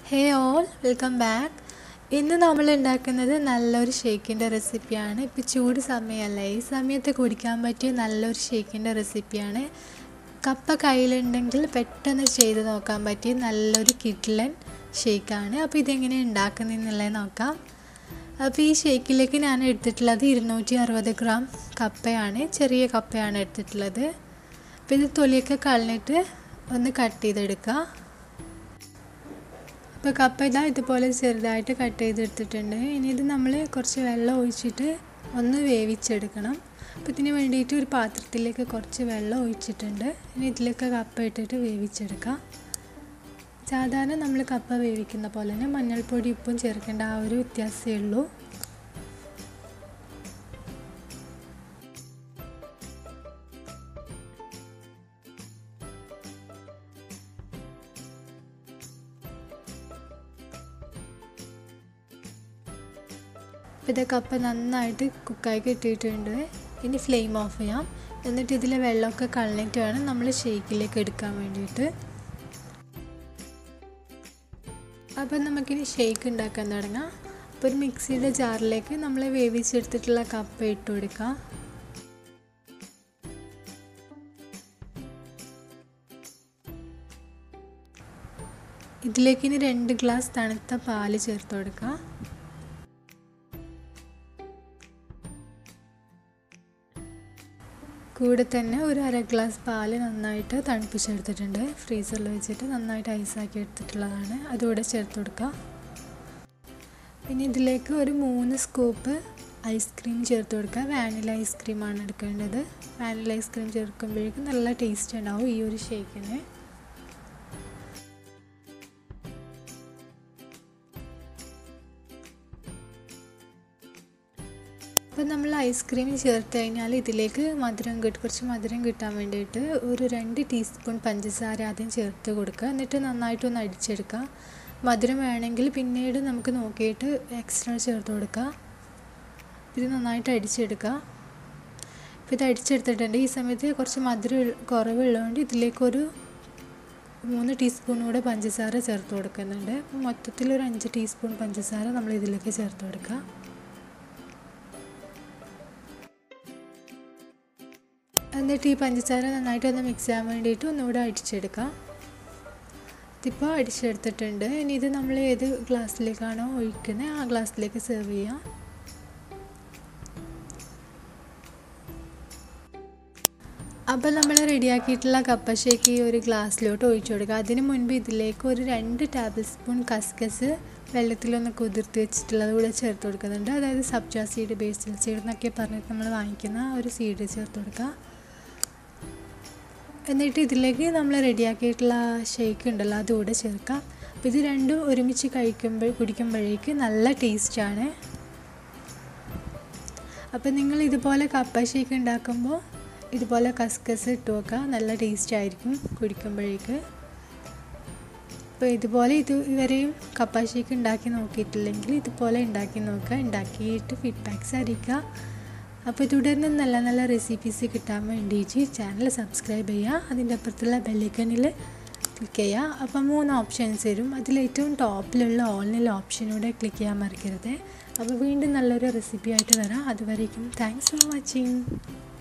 ഹേ all welcome back ഇന്ന് നമ്മൾ ഉണ്ടാക്കുന്നത് നല്ലൊരു ഷേക്കിൻ്റെ റെസിപ്പിയാണ് ഇപ്പോൾ ചൂട് സമയമല്ലേ ഈ സമയത്ത് കുടിക്കാൻ പറ്റിയ നല്ലൊരു ഷേക്കിൻ്റെ റെസിപ്പിയാണ് കപ്പ കയ്യിലുണ്ടെങ്കിൽ പെട്ടെന്ന് ചെയ്ത് നോക്കാൻ പറ്റിയ നല്ലൊരു കിഡ്ലൻ ഷേക്കാണ് അപ്പോൾ ഇതെങ്ങനെ ഉണ്ടാക്കുന്നതെന്നുള്ളത് നോക്കാം അപ്പോൾ ഈ ഷേക്കിലേക്ക് ഞാൻ എടുത്തിട്ടുള്ളത് ഇരുന്നൂറ്റി അറുപത് ഗ്രാം കപ്പയാണ് ചെറിയ കപ്പയാണ് എടുത്തിട്ടുള്ളത് അപ്പോൾ ഇത് തൊലിയൊക്കെ കളഞ്ഞിട്ട് ഒന്ന് കട്ട് ചെയ്തെടുക്കുക അപ്പോൾ കപ്പ ഇതാ ഇതുപോലെ ചെറുതായിട്ട് കട്ട് ചെയ്തെടുത്തിട്ടുണ്ട് ഇനി ഇത് നമ്മൾ കുറച്ച് വെള്ളം ഒഴിച്ചിട്ട് ഒന്ന് വേവിച്ചെടുക്കണം അപ്പോൾ ഇതിന് വേണ്ടിയിട്ട് ഒരു പാത്രത്തിലേക്ക് കുറച്ച് വെള്ളം ഒഴിച്ചിട്ടുണ്ട് ഇനി ഇതിലേക്ക് കപ്പ ഇട്ടിട്ട് വേവിച്ചെടുക്കാം സാധാരണ നമ്മൾ കപ്പ വേവിക്കുന്ന പോലെ തന്നെ മഞ്ഞൾപ്പൊടി ഉപ്പും ചേർക്കേണ്ട ആ ഒരു വ്യത്യാസമേ ഉള്ളൂ അപ്പോൾ ഇത് കപ്പ നന്നായിട്ട് കുക്കായി കിട്ടിയിട്ടുണ്ട് ഇനി ഫ്ലെയിം ഓഫ് ചെയ്യാം എന്നിട്ട് ഇതിലെ വെള്ളമൊക്കെ കളഞ്ഞിട്ട് വേണം നമ്മൾ ഷേക്കിലേക്ക് എടുക്കാൻ വേണ്ടിയിട്ട് അപ്പം നമുക്കിനി ഷേക്ക് ഉണ്ടാക്കാൻ തുടങ്ങാം അപ്പോൾ ഒരു മിക്സിയുടെ ജാറിലേക്ക് നമ്മൾ വേവിച്ചെടുത്തിട്ടുള്ള കപ്പ ഇട്ട് കൊടുക്കാം ഇതിലേക്ക് ഇനി രണ്ട് ഗ്ലാസ് തണുത്ത പാല് ചേർത്ത് കൊടുക്കാം കൂടെ തന്നെ ഒരു അര ഗ്ലാസ് പാല് നന്നായിട്ട് തണുപ്പിച്ചെടുത്തിട്ടുണ്ട് ഫ്രീസറിൽ വെച്ചിട്ട് നന്നായിട്ട് ഐസാക്കി എടുത്തിട്ടുള്ളതാണ് അതുകൂടെ ചേർത്ത് കൊടുക്കുക പിന്നെ ഇതിലേക്ക് ഒരു മൂന്ന് സ്കൂപ്പ് ഐസ്ക്രീം ചേർത്ത് കൊടുക്കുക വാനില ഐസ്ക്രീമാണ് എടുക്കേണ്ടത് വാനില ഐസ്ക്രീം ചേർക്കുമ്പോഴേക്കും നല്ല ടേസ്റ്റ് ഉണ്ടാവും ഈ ഒരു ഷേക്കിന് അപ്പം നമ്മൾ ഐസ്ക്രീം ചേർത്ത് കഴിഞ്ഞാൽ ഇതിലേക്ക് മധുരം കിട്ടും കുറച്ച് മധുരം കിട്ടാൻ വേണ്ടിയിട്ട് ഒരു രണ്ട് ടീസ്പൂൺ പഞ്ചസാര ആദ്യം ചേർത്ത് കൊടുക്കുക എന്നിട്ട് നന്നായിട്ടൊന്ന് അടിച്ചെടുക്കുക മധുരം വേണമെങ്കിൽ പിന്നീട് നമുക്ക് നോക്കിയിട്ട് എക്സ്ട്രാ ചേർത്ത് കൊടുക്കുക ഇത് നന്നായിട്ട് അടിച്ചെടുക്കുക ഇപ്പോൾ ഇത് അടിച്ചെടുത്തിട്ടുണ്ട് ഈ സമയത്ത് കുറച്ച് മധുരം കുറവുള്ളതുകൊണ്ട് ഇതിലേക്കൊരു മൂന്ന് ടീസ്പൂൺ കൂടെ പഞ്ചസാര ചേർത്ത് കൊടുക്കുന്നുണ്ട് മൊത്തത്തിൽ ഒരു അഞ്ച് ടീസ്പൂൺ പഞ്ചസാര നമ്മൾ ഇതിലേക്ക് ചേർത്ത് കൊടുക്കുക എന്നിട്ട് ഈ പഞ്ചസാര നന്നായിട്ട് ഒന്ന് മിക്സ് ചെയ്യാൻ വേണ്ടിയിട്ട് ഒന്നുകൂടെ അടിച്ചെടുക്കാം ഇതിപ്പോൾ അടിച്ചെടുത്തിട്ടുണ്ട് ഇനി ഇത് നമ്മൾ ഏത് ഗ്ലാസ്സിലേക്കാണോ ഒഴിക്കുന്നത് ആ ഗ്ലാസ്സിലേക്ക് സെർവ് ചെയ്യാം അപ്പോൾ നമ്മൾ റെഡിയാക്കിയിട്ടുള്ള കപ്പ ഷേക്ക് ഈ ഒരു ഗ്ലാസ്സിലോട്ട് ഒഴിച്ചു കൊടുക്കുക അതിന് മുൻപ് ഇതിലേക്ക് ഒരു രണ്ട് ടേബിൾ സ്പൂൺ കസ്കസ് വെള്ളത്തിലൊന്ന് കുതിർത്ത് വെച്ചിട്ടുള്ളത് കൂടെ ചേർത്ത് കൊടുക്കുന്നുണ്ട് അതായത് സബ്ജ സീഡ് ബേസിൽ സീഡ് എന്നൊക്കെ പറഞ്ഞിട്ട് നമ്മൾ വാങ്ങിക്കുന്ന ഒരു സീഡ് ചേർത്ത് കൊടുക്കുക എന്നിട്ട് ഇതിലേക്ക് നമ്മൾ റെഡിയാക്കിയിട്ടുള്ള ഷേക്ക് ഉണ്ടല്ലോ അതുകൂടെ ചേർക്കാം അപ്പോൾ ഇത് രണ്ടും ഒരുമിച്ച് കഴിക്കുമ്പോൾ കുടിക്കുമ്പോഴേക്ക് നല്ല ടേസ്റ്റാണ് അപ്പോൾ നിങ്ങൾ ഇതുപോലെ കപ്പ ഷേക്ക് ഉണ്ടാക്കുമ്പോൾ ഇതുപോലെ കസ്കസ് ഇട്ട് വെക്കുക നല്ല ടേസ്റ്റ് ആയിരിക്കും കുടിക്കുമ്പോഴേക്ക് അപ്പോൾ ഇതുപോലെ ഇത് ഇവരെയും കപ്പ ഷേക്ക് ഉണ്ടാക്കി നോക്കിയിട്ടില്ലെങ്കിൽ ഇതുപോലെ ഉണ്ടാക്കി നോക്കുക ഉണ്ടാക്കിയിട്ട് ഫീഡ്ബാക്ക്സ് അറിയിക്കുക അപ്പോൾ തുടർന്ന് നല്ല നല്ല റെസിപ്പീസ് കിട്ടാൻ വേണ്ടിയിട്ട് ചാനൽ സബ്സ്ക്രൈബ് ചെയ്യുക അതിൻ്റെ അപ്പുറത്തുള്ള ബെല്ലൈക്കണിൽ ക്ലിക്ക് ചെയ്യുക അപ്പോൾ മൂന്ന് ഓപ്ഷൻസ് വരും അതിലേറ്റവും ടോപ്പിലുള്ള ഓൺലൈൻ ഓപ്ഷനൂടെ ക്ലിക്ക് ചെയ്യാൻ മറക്കരുത് അപ്പോൾ വീണ്ടും നല്ലൊരു റെസിപ്പി ആയിട്ട് വരാം അതുവരേക്കും താങ്ക്സ് ഫോർ വാച്ചിങ്